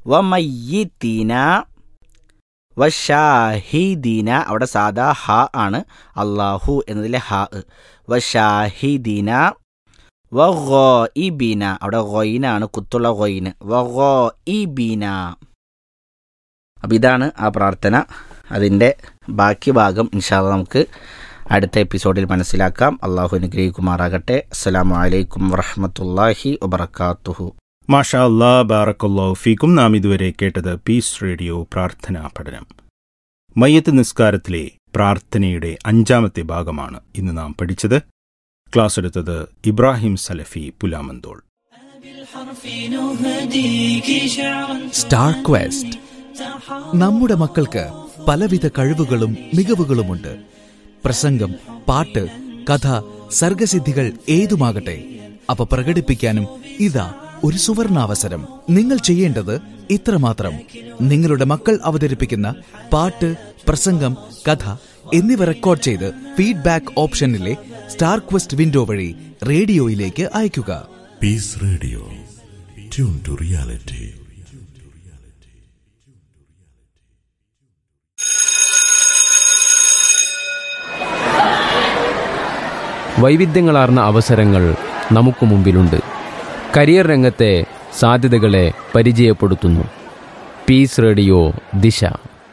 വമയ്യിത്തീന വഷാഹിദീന അവിടെ സാദാ ഹ ആണ് അള്ളാഹു എന്നതിലെ ഹ വഷാഹിദീന വഗോഇബീന അവിടെ ഗൊയിനാണ് കുത്തുള്ള ഗൊയിന് വഗോഇബീന അപ്പം ഇതാണ് ആ പ്രാർത്ഥന അതിൻ്റെ ബാക്കി ഭാഗം ഇൻഷാല്ല നമുക്ക് അടുത്ത എപ്പിസോഡിൽ മനസ്സിലാക്കാം അള്ളാഹു അനുഗ്രഹിക്കുമാറാകട്ടെ അസ്സലാമു അലൈക്കും വറഹമത്തല്ലാഹി വബർക്കാത്തുഹു മാഷാ അല്ലാ ബാറക്കല്ലാഹു ഫീക്കും നാം ഇതുവരെ കേട്ടത് പീസ് റേഡിയോ പ്രാർത്ഥനാ പഠനം മയ്യത്ത് നിസ്കാരത്തിലെ പ്രാർത്ഥനയുടെ അഞ്ചാമത്തെ ഭാഗമാണ് ഇന്ന് നാം പഠിച്ചത് ക്ലാസ് എടുത്തത് ഇബ്രാഹിം സലഫി പുലാമന്തോൾ സ്റ്റാർ ക്വസ്റ്റ് നമ്മുടെ മക്കൾക്ക് പലവിധ കഴിവുകളും മികവുകളുമുണ്ട് പ്രസംഗം പാട്ട് കഥ സർഗസിദ്ധികൾ ഏതുമാകട്ടെ അവ പ്രകടിപ്പിക്കാനും ഇതാ ഒരു സുവർണാവസരം നിങ്ങൾ ചെയ്യേണ്ടത് ഇത്രമാത്രം നിങ്ങളുടെ മക്കൾ അവതരിപ്പിക്കുന്ന പാട്ട് പ്രസംഗം കഥ എന്നിവ റെക്കോർഡ് ചെയ്ത് ഫീഡ്ബാക്ക് ഓപ്ഷനിലെ സ്റ്റാർ ക്വസ്റ്റ് വിൻഡോ വഴി റേഡിയോയിലേക്ക് അയയ്ക്കുക Peace Radio. Tune to reality. വൈവിധ്യങ്ങളാർന്ന അവസരങ്ങൾ നമുക്ക് മുമ്പിലുണ്ട് കരിയർ രംഗത്തെ സാധ്യതകളെ പരിചയപ്പെടുത്തുന്നു peace radio Disha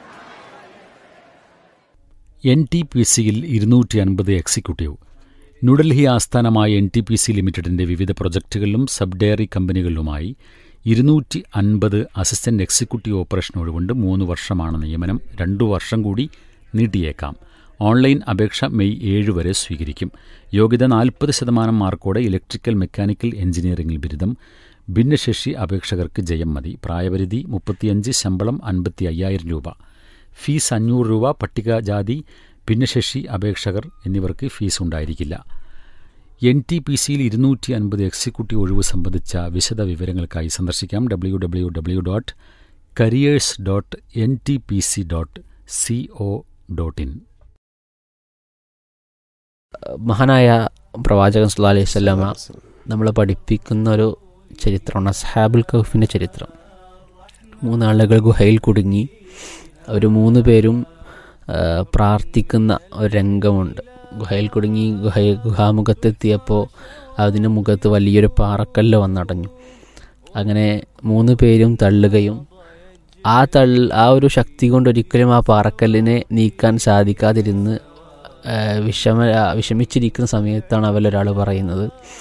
N T P സിയിൽ ഇരുന്നൂറ്റി അൻപത് എക്സിക്യൂട്ടീവ് ന്യൂഡൽഹി ആസ്ഥാനമായ എൻ ടി പി സി ലിമിറ്റഡിന്റെ വിവിധ പ്രൊജക്ടുകളിലും സബ് ഡയറി കമ്പനികളിലുമായി ഇരുന്നൂറ്റി അൻപത് അസിസ്റ്റന്റ് എക്സിക്യൂട്ടീവ് ഓപ്പറേഷൻ ഒഴിവുണ്ട് മൂന്ന് വർഷമാണ് നിയമനം രണ്ടു വർഷം കൂടി നീട്ടിയേക്കാം ഓൺലൈൻ അപേക്ഷ മെയ് ഏഴ് വരെ സ്വീകരിക്കും യോഗ്യത നാൽപ്പത് ശതമാനം മാർക്കോടെ ഇലക്ട്രിക്കൽ മെക്കാനിക്കൽ എഞ്ചിനീയറിംഗിൽ ബിരുദം ഭിന്നശേഷി അപേക്ഷകർക്ക് ജയം മതി പ്രായപരിധി മുപ്പത്തിയഞ്ച് ശമ്പളം അൻപത്തി അയ്യായിരം രൂപ ഫീസ് അഞ്ഞൂറ് രൂപ പട്ടികജാതി ഭിന്നശേഷി അപേക്ഷകർ എന്നിവർക്ക് ഫീസ് ഉണ്ടായിരിക്കില്ല എൻ ടി പി സിയിൽ ഇരുന്നൂറ്റി അൻപത് എക്സിക്യൂട്ടീവ് ഒഴിവ് സംബന്ധിച്ച വിശദ വിവരങ്ങൾക്കായി സന്ദർശിക്കാം W W W dot careers dot N T P C dot C O dot in മഹാനായ പ്രവാചകൻ സല്ലാ അലൈഹി സ്വലാമ നമ്മളെ പഠിപ്പിക്കുന്ന ഒരു ചരിത്രമാണ് അസ്ഹാബുൽ കൗഫിൻ്റെ ചരിത്രം മൂന്നാളുകൾ ഗുഹയിൽ കുടുങ്ങി അവർ മൂന്ന് പേരും ആ, പ്രാർത്ഥിക്കുന്ന ഒരു രംഗമുണ്ട് ഗുഹയിൽ കുടുങ്ങി ഗുഹ ഗുഹാമുഖത്തെത്തിയപ്പോൾ അതിന് മുഖത്ത് വലിയൊരു പാറക്കല്ല് വന്നടഞ്ഞു അങ്ങനെ മൂന്ന് പേരും തള്ളുകയും ആ തള്ള് ആ ഒരു ശക്തി കൊണ്ട് ഒരിക്കലും ആ പാറക്കല്ലിനെ നീക്കാൻ സാധിക്കാതിരുന്ന് ആ, വിഷമ വിഷമിച്ചിരിക്കുന്ന സമയത്താണ് അവരൊരാൾ പറയുന്നത്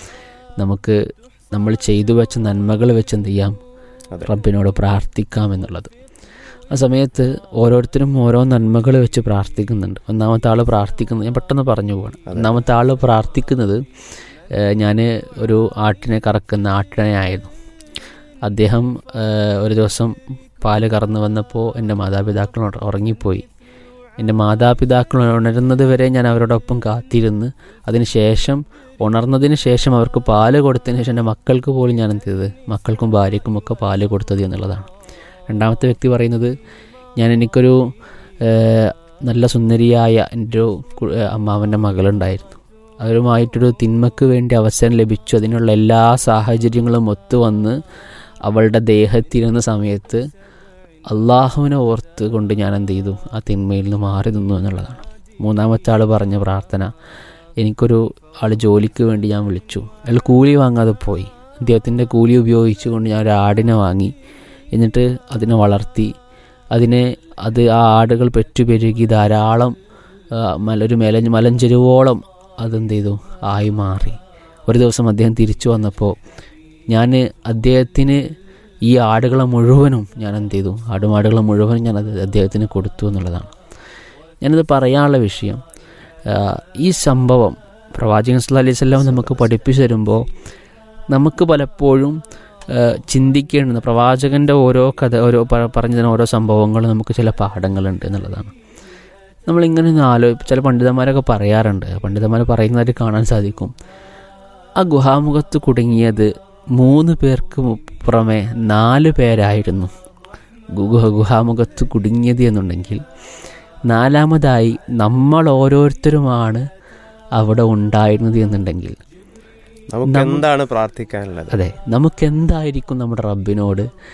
നമുക്ക് നമ്മൾ ചെയ്തു വെച്ച നന്മകൾ വെച്ച് എന്ത് ചെയ്യാം റബ്ബിനോട് പ്രാർത്ഥിക്കാം എന്നുള്ളത് ആ സമയത്ത് ഓരോരുത്തരും ഓരോ നന്മകൾ വെച്ച് പ്രാർത്ഥിക്കുന്നുണ്ട് ഒന്നാമത്തെ ആൾ പ്രാർത്ഥിക്കുന്നത് ഞാൻ പെട്ടെന്ന് പറഞ്ഞു പോവാണ് ഒന്നാമത്തെ ആൾ പ്രാർത്ഥിക്കുന്നത് ഞാൻ ഒരു ആട്ടിനെ കറക്കുന്ന ആട്ടിനെയായിരുന്നു അദ്ദേഹം ഏഹ്, ഒരു ദിവസം പാല് കറന്നു വന്നപ്പോൾ എൻ്റെ മാതാപിതാക്കൾ ഉറ- ഉറങ്ങിപ്പോയി എൻ്റെ മാതാപിതാക്കൾ ഉണരുന്നത് വരെ ഞാൻ അവരോടൊപ്പം കാത്തിരുന്ന് അതിന് ശേഷം ഉണർന്നതിന് ശേഷം അവർക്ക് പാല് കൊടുത്തതിന് ശേഷം എൻ്റെ മക്കൾക്ക് പോലും ഞാൻ എന്ത് ചെയ്തത് മക്കൾക്കും ഭാര്യയ്ക്കും ഒക്കെ പാല് കൊടുത്തത് എന്നുള്ളതാണ് രണ്ടാമത്തെ വ്യക്തി പറയുന്നത് ഞാൻ എനിക്കൊരു ഏഹ്, നല്ല സുന്ദരിയായ എൻ്റെ ഒരു കു- ഏഹ്, അമ്മാവൻ്റെ മകളുണ്ടായിരുന്നു അവരുമായിട്ടൊരു തിന്മക്ക് വേണ്ടി അവസരം ലഭിച്ചു അതിനുള്ള എല്ലാ സാഹചര്യങ്ങളും ഒത്തുവന്ന് അവളുടെ ദേഹത്തിരുന്ന സമയത്ത് അള്ളാഹുവിനെ ഓർത്ത് കൊണ്ട് ഞാൻ എന്ത് ചെയ്തു ആ തിന്മയിൽ നിന്ന് മാറി നിന്നു എന്നുള്ളതാണ് മൂന്നാമത്തെ ആൾ പറഞ്ഞ പ്രാർത്ഥന എനിക്കൊരു ആൾ ജോലിക്ക് വേണ്ടി ഞാൻ വിളിച്ചു അയാൾ കൂലി വാങ്ങാതെ പോയി അദ്ദേഹത്തിൻ്റെ കൂലി ഉപയോഗിച്ചുകൊണ്ട് ഞാൻ ഒരു ആടിനെ വാങ്ങി എന്നിട്ട് അതിനെ വളർത്തി അതിനെ അത് ആ ആടുകൾ പെറ്റുപെരുകി ധാരാളം ആ, മല ഒരു മല മലഞ്ചെരുവോളം അതെന്ത് ചെയ്തു ആയി മാറി ഒരു ദിവസം അദ്ദേഹം തിരിച്ചു വന്നപ്പോൾ ഞാൻ അദ്ദേഹത്തിന് ഈ ആടുകളെ മുഴുവനും ഞാൻ എന്ത് ചെയ്തു ആടുമാടുകളെ മുഴുവനും ഞാൻ അത് അദ്ദേഹത്തിന് കൊടുത്തു എന്നുള്ളതാണ് ഞാനത് പറയാനുള്ള വിഷയം ആ, ഈ സംഭവം പ്രവാചകൻ സല്ലല്ലാഹു അലൈഹി വസല്ലം നമുക്ക് പഠിപ്പിച്ചു തരുമ്പോൾ നമുക്ക് പലപ്പോഴും ആ, ചിന്തിക്കേണ്ടുന്ന പ്രവാചകൻ്റെ ഓരോ കഥ ഓരോ പ- പറഞ്ഞു തരുന്ന ഓരോ സംഭവങ്ങളും നമുക്ക് ചില പാഠങ്ങളുണ്ട് എന്നുള്ളതാണ് നമ്മളിങ്ങനെ ഒന്ന് ആലോ ചില പണ്ഡിതന്മാരൊക്കെ പറയാറുണ്ട് പണ്ഡിതന്മാർ പറയുന്നതായിട്ട് കാണാൻ സാധിക്കും ആ ഗുഹാമുഖത്ത് കുടുങ്ങിയത് മൂന്ന് പേർക്ക് മു- പുറമെ നാല് പേരായിരുന്നു ഗുഹ ഗുഹാമുഖത്ത് കുടുങ്ങിയത് എന്നുണ്ടെങ്കിൽ നാലാമതായി നമ്മൾ ഓരോരുത്തരുമാണ് അവിടെ ഉണ്ടായിരുന്നത് എന്നുണ്ടെങ്കിൽ നമുക്ക് നമ്മ- എന്താണ് പ്രാർത്ഥിക്കാനുള്ളത് അതെ നമുക്ക് എന്തായിരിക്കും നമ്മുടെ റബ്ബിനോട്